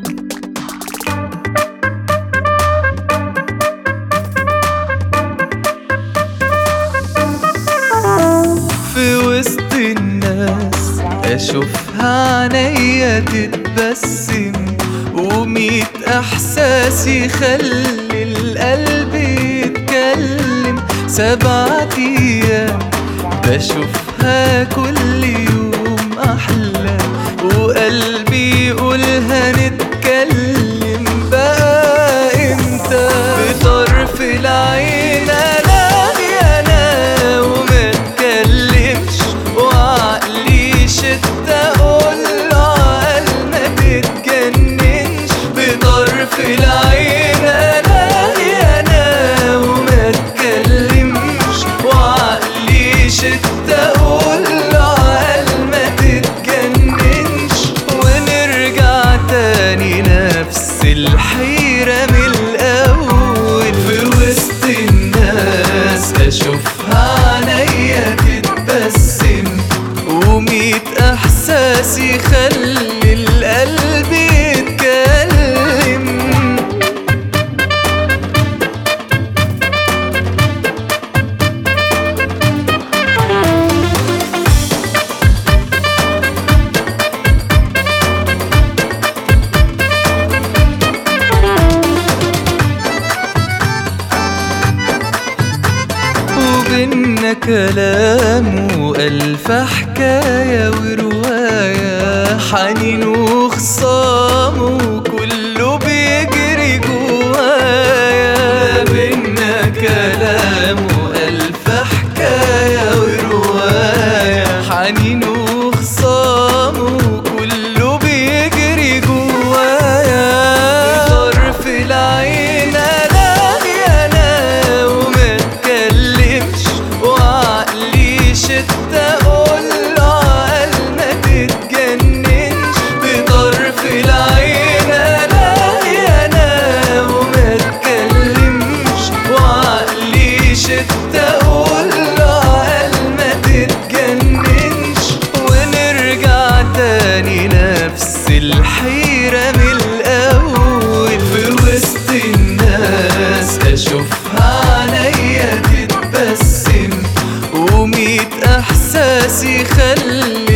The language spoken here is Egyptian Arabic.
في وسط الناس اشوفها عينيا تتبسم وميت احساس يخلي القلب يتكلم سبعة ايام بشوفها كل يوم احلى وقلبي يقولها نتكلم بقى امتى بطرف العين الاقي انا وما اتكلمش وعقلي شت اقول له عقل ما تتجننش بطرف العين الاقي انا وما اتكلمش وعقلي شت اقول له عقل ما تتجننش ونرجع تاني نفس الحيرة من الأول في وسط الناس أشوفها عينيا تتبسم وميت إحساس يخلي القلب يتكلم وبينا كلام وألف حكاية ورواية حنين وخصام وكله بيجري جوايا بينا كلام وألف حكاية ورواية حنين وخصام وكله بيجري جوايا بطرف العين الاقي انا وما اتكلمش وعقلي شت اقول له عقل ما تتجننش بطرف العين الاقي انا وما اتكلمش وعقلي شت اقول له عقل ما تتجننش ونرجع تاني نفس الحيرة من الأول في وسط الناس أشوفها عينيا تتبسم وميت إحساس يخلي